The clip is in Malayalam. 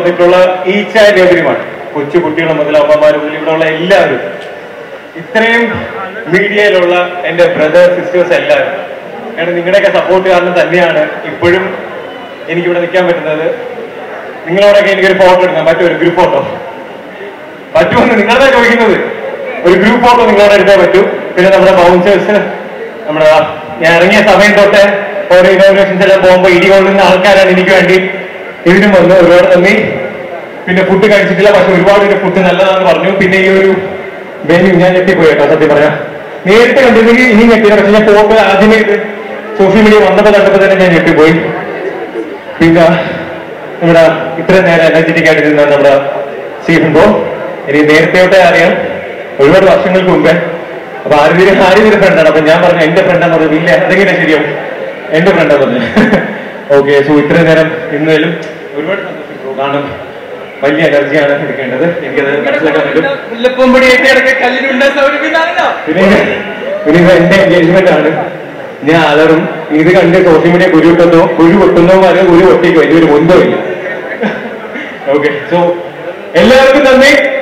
വന്നിട്ടുള്ള ഈച്ച് ആൻഡ് എവരിവൺ കൊച്ചു കുട്ടികൾ മുതൽ അമ്മമാർ മുതൽ ഇവിടെയുള്ള എല്ലാവരും ഇത്രയും മീഡിയയിലുള്ള എന്റെ ബ്രദർ സിസ്റ്റേഴ്സ് എല്ലാവരും കാരണം നിങ്ങളുടെയൊക്കെ സപ്പോർട്ട് കാരണം തന്നെയാണ് ഇപ്പോഴും എനിക്കിവിടെ നിൽക്കാൻ പറ്റുന്നത് നിങ്ങളോടൊക്കെ എനിക്കൊരു ഫോട്ടോ എടുക്കാൻ പറ്റും ഒരു ഗ്രൂപ്പ് ഫോട്ടോ പറ്റുമെന്ന് നിങ്ങളതാ ചോദിക്കുന്നത് ഒരു ഗ്രൂപ്പ് ഫോട്ടോ നിങ്ങളോട് എടുക്കാൻ പറ്റും പിന്നെ നമ്മുടെ ബൗൺസേഴ്സ് നമ്മുടെ ഞാൻ ഇറങ്ങിയ സമയം തൊട്ട് ഓരോ ഇനോഗ്രേഷൻസ് എല്ലാം പോകുമ്പോൾ ഇടി കൊള്ളുന്ന ആൾക്കാരാണ് എനിക്ക് വേണ്ടി ഇതിനും വന്ന് ഒരുപാട് നന്ദി പിന്നെ ഫുഡ് കഴിച്ചിട്ടില്ല പക്ഷെ ഒരുപാട് പേര് ഫുഡ് നല്ലതാണെന്ന് പറഞ്ഞു പിന്നെ ഈ ഒരു മെനു ഞാൻ ഞെട്ടിപ്പോയി കേട്ടോ സത്യം പറയാം നേരിട്ട് കണ്ടിരുന്നെങ്കിൽ ഇനി ഞെട്ടില്ല പക്ഷെ ഞാൻ ഫോട്ടോ ആദ്യമേ ഇത് സോഷ്യൽ മീഡിയ വന്നപ്പോൾ കണ്ടപ്പോൾ തന്നെ ഞാൻ ഞെട്ടിപ്പോയി പിന്നെ നമ്മുടെ ഇത്രയും നേരം എനർജറ്റിക് ആയിട്ട് ഇരുന്ന നമ്മുടെ സ്റ്റീഫൻ ബോ ഇനി നേരത്തെയോട്ടെ അറിയാം ഒരുപാട് വർഷങ്ങൾക്ക് മുമ്പേ അപ്പൊ ആരുതിരി ആരുതിരി ഫ്രണ്ടാണ് അപ്പൊ ഞാൻ പറഞ്ഞു എന്റെ ഫ്രണ്ടാന്ന് പറഞ്ഞു ഇല്ല അതെങ്ങനെ ശരിയാവും എന്റെ ഫ്രണ്ടാ പറഞ്ഞു ഓക്കെ സോ ഇത്രയും നേരം ഇന്നേലും ഒരുപാട് സന്തോഷം bro. കാരണം വലിയ എനർജിയാണ് എടുക്കേണ്ടത് എനിക്കത് മനസ്സിലാക്കാൻ പറ്റും മുല്ലപ്പൂമ്പൊടിയൊക്കെ ഇടയ്ക്ക് കല്ലിനുണ്ട സൗകര്യം ഇതാണല്ലോ പിന്നെ പിന്നെ ഇത് എന്റെ എൻഗേജ്മെന്റ് ആണ് ഞാൻ അലറും ഇത് കണ്ട് സോഷ്യൽ മീഡിയ കുരു കിട്ടുന്നോ കുരു പൊട്ടുന്നോ വരെ കുരു പൊട്ടിക്കോ ഇതിനൊരു ബന്ധമില്ല ഓക്കെ സോ എല്ലാവർക്കും നന്ദി